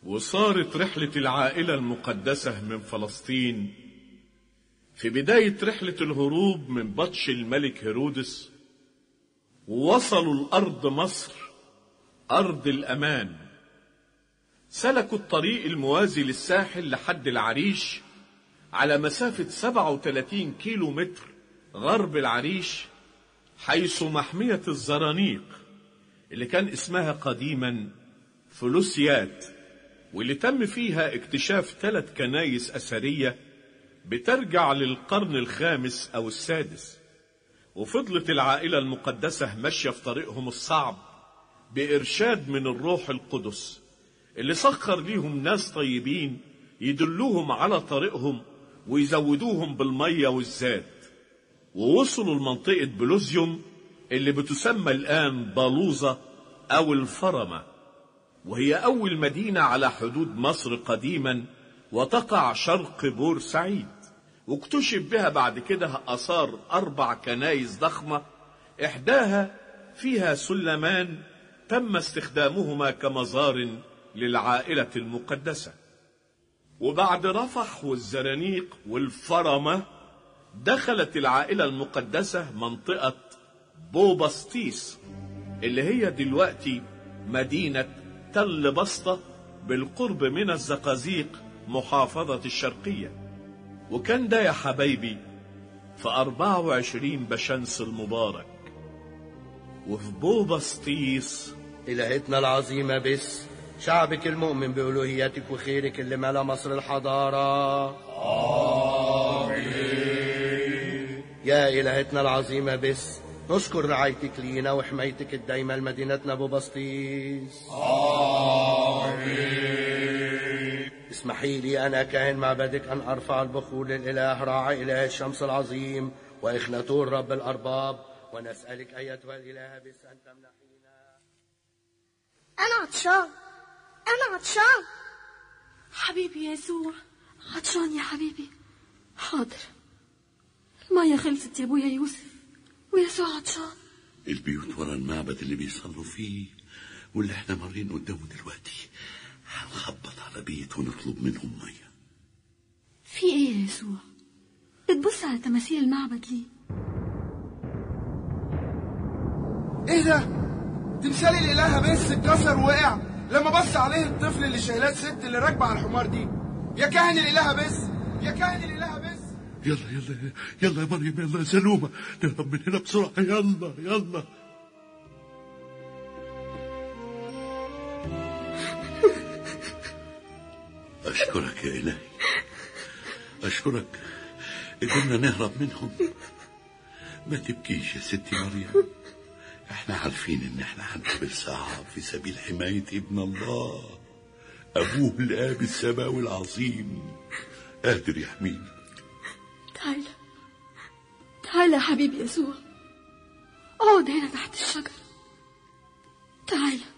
وصارت رحلة العائلة المقدسة من فلسطين في بداية رحلة الهروب من بطش الملك هيرودس ووصلوا الأرض مصر أرض الأمان سلكوا الطريق الموازي للساحل لحد العريش على مسافة 37 كيلو متر غرب العريش حيث محمية الزرانيق اللي كان اسمها قديما فلوسيات واللي تم فيها اكتشاف ثلاث كنايس أثرية بترجع للقرن الخامس أو السادس وفضلت العائلة المقدسة ماشية في طريقهم الصعب بإرشاد من الروح القدس اللي سخر ليهم ناس طيبين يدلوهم على طريقهم ويزودوهم بالمية والزاد ووصلوا لمنطقة بلوزيوم اللي بتسمى الآن بالوزة أو الفرمة وهي أول مدينة على حدود مصر قديما وتقع شرق بورسعيد واكتشف بها بعد كده آثار أربع كنايس ضخمة إحداها فيها سلمان تم استخدامهما كمزار للعائلة المقدسة وبعد رفح والزرانيق والفرمة دخلت العائلة المقدسة منطقة بوبسطيس اللي هي دلوقتي مدينة تل بسطة بالقرب من الزقازيق محافظة الشرقية وكان ده يا حبايبي في 24 بشمس المبارك وفي بوبسطيس إلهتنا العظيمة بس شعبك المؤمن بألوهيتك وخيرك اللي ملا مصر الحضارة آمين يا إلهتنا العظيمة بس نشكر رعايتك لينا وحمايتك الدايمة لمدينتنا أبو بسطيس آمين اسمحي لي أنا كاهن معبدك أن أرفع البخور للإله راعي إله الشمس العظيم وإخناتور رب الأرباب ونسألك أيتها الإله بس أن تمنحينا أنا عطشان أنا عطشان حبيبي يسوع عطشان يا حبيبي حاضر المية خلصت يا ابويا يوسف ويسوع عطشان البيوت ورا المعبد اللي بيصلوا فيه واللي احنا مارين قدامه دلوقتي هنخبط على بيت ونطلب منهم ميه في ايه يا يسوع بتبص على تماثيل المعبد ليه ايه ده تمثال الالهه بس اتكسر ووقع لما بص عليه الطفل اللي شايلاه الست اللي راكبه على الحمار دي يا كاهن الالهه بس يا كاهن الالهه بس يلا يلا يلا يا مريم يلا يا سلومة نهرب من هنا بسرعة يلا يلا أشكرك يا إلهي أشكرك قدرنا نهرب منهم ما تبكيش يا ستي مريم احنا عارفين ان احنا هنقابل صعب في سبيل حماية ابن الله أبوه الآب السماوي العظيم قادر يحمينا تعالى تعالى يا حبيبي يسوع اقعد هنا تحت الشجر تعالى